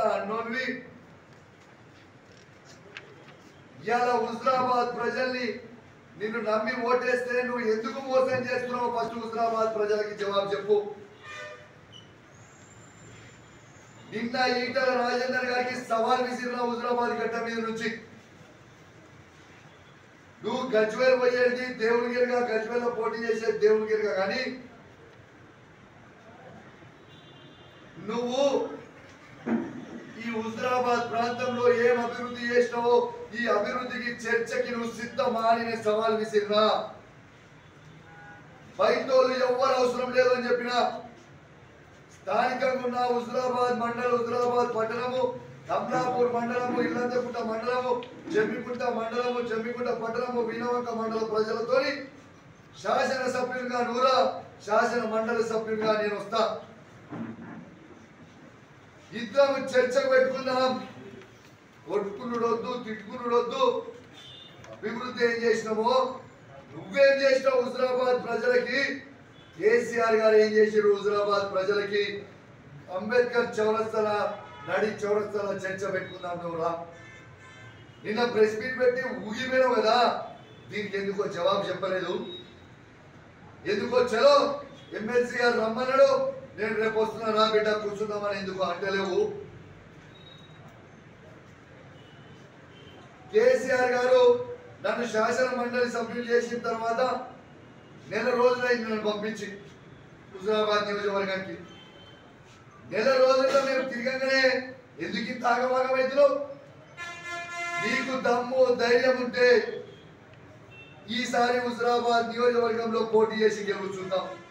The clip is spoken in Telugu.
అన్నోన్వి ఇవాళ హుజరాబాద్ ప్రజల్ని నిన్ను నమ్మి ఓటేస్తే నువ్వు ఎందుకు మోసం చేస్తున్నావు ఫస్ట్ హుజరాబాద్ ప్రజలకి జవాబు చెప్పు నిన్న ఈటల రాజేందర్ గారికి సవాల్ విసిరిన హుజరాబాద్ గడ్డ మీద నుంచి నువ్వు గజ్వేల్ పోయేది దేవుడిగిరిగా గజ్వేల్లో పోటీ చేసే దేవుడిగిరిగా కానీ నువ్వు ఈ హుజరాబాద్ ప్రాంతంలో ఏం అభివృద్ధి చేసినావో ఈ అభివృద్ధికి చర్చకి నువ్వు సిద్ధమా అని నేను సవాల్ విసిరినా బయటోళ్ళు ఎవ్వరు అవసరం లేదు అని చెప్పిన స్థానికంగా ఉన్న హుజరాబాద్ మండలం హుజరాబాద్ పట్టణము కమలాపూర్ మండలము ఇల్లంతకుంట మండలము జమ్మికుంట మండలము జమ్మికుంట పట్టణము వీణవంక మండల ప్రజలతోని శాసన సభ్యునిగా నూరా శాసన మండలి సభ్యునిగా నేను వస్తా ఇద్దరం చర్చకు పెట్టుకుందాం కొట్టుకునుడొద్దు తిట్టుకునుడొద్దు అభివృద్ధి ఏం చేసినావో నువ్వేం చేసినావు హుజరాబాద్ ప్రజలకి కేసీఆర్ గారు ఏం చేసారు హుజరాబాద్ ప్రజలకి అంబేద్కర్ చౌరస్తల నడి చౌరస్తల చర్చ పెట్టుకుందాం నువ్వురా నిన్న ప్రెస్ మీట్ పెట్టి ఊగిపోయినావు కదా దీనికి ఎందుకో జవాబు చెప్పలేదు ఎందుకో చలో ఎమ్మెల్సీ గారు రమ్మన్నాడు నేను రేపు వస్తున్నా రా బిడ్డ కూర్చుందామని ఎందుకు అంటలేవు కేసీఆర్ గారు నన్ను శాసన మండలి సభ్యులు చేసిన తర్వాత నెల రోజులైంది నన్ను పంపించి హుజరాబాద్ నియోజకవర్గానికి నెల రోజుల్లో మేము తిరగగానే ఎందుకు ఇంత ఆగమాగమైతున్నావు నీకు దమ్ము ధైర్యం ఉంటే ఈసారి హుజరాబాద్ నియోజకవర్గంలో పోటీ చేసి గెలుచుందాం